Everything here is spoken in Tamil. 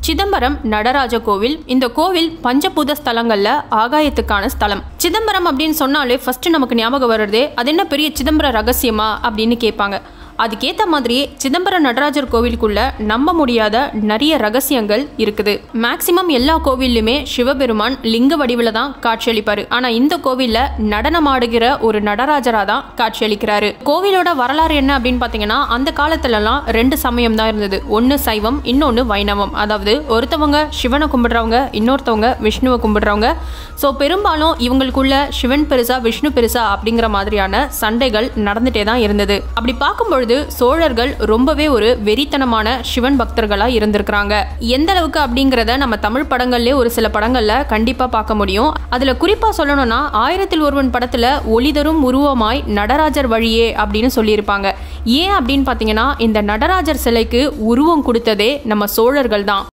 சிதம்பரம் நடராஜ கோவில் இந்த கோவில் பஞ்சபூத ஸ்தலங்கள்ல ஆகாயத்துக்கான ஸ்தலம் சிதம்பரம் அப்படின்னு சொன்னாலே ஃபர்ஸ்ட் நமக்கு ஞாபகம் வர்றதே அது என்ன பெரிய சிதம்பர ரகசியமா அப்படின்னு கேட்பாங்க அதுக்கேற்ற மாதிரியே சிதம்பரம் நடராஜர் கோவிலுக்குள்ள நம்ப முடியாத நிறைய ரகசியங்கள் இருக்குது மேக்சிமம் எல்லா கோவில்லையுமே சிவபெருமான் லிங்க வடிவில் தான் காட்சியளிப்பாரு ஆனா இந்த கோவில்ல நடனமாடுகிற ஒரு நடராஜரா தான் காட்சியளிக்கிறாரு கோவிலோட வரலாறு என்ன அப்படின்னு பார்த்தீங்கன்னா அந்த காலத்துலலாம் ரெண்டு சமயம் தான் இருந்தது ஒன்று சைவம் இன்னொன்று வைணவம் அதாவது ஒருத்தவங்க சிவனை கும்பிடுறவங்க இன்னொருத்தவங்க விஷ்ணுவை கும்பிடுறவங்க ஸோ பெரும்பாலும் இவங்களுக்குள்ள சிவன் பெருசா விஷ்ணு பெருசா அப்படிங்கிற மாதிரியான சண்டைகள் நடந்துட்டே தான் இருந்தது அப்படி பார்க்கும்பொழுது சோழர்கள் ரொம்பவே ஒரு வெறித்தனமான சிவன் பக்தர்களா இருந்திருக்கிறாங்க எந்த அளவுக்கு அப்படிங்கிறத நம்ம தமிழ் படங்கள்லேயே ஒரு சில படங்கள்ல கண்டிப்பா பார்க்க முடியும் அதுல குறிப்பா சொல்லணும்னா ஆயிரத்தில் ஒருவன் படத்துல ஒளிதரும் உருவமாய் நடராஜர் வழியே அப்படின்னு சொல்லியிருப்பாங்க ஏன் அப்படின்னு பார்த்தீங்கன்னா இந்த நடராஜர் சிலைக்கு உருவம் கொடுத்ததே நம்ம சோழர்கள் தான்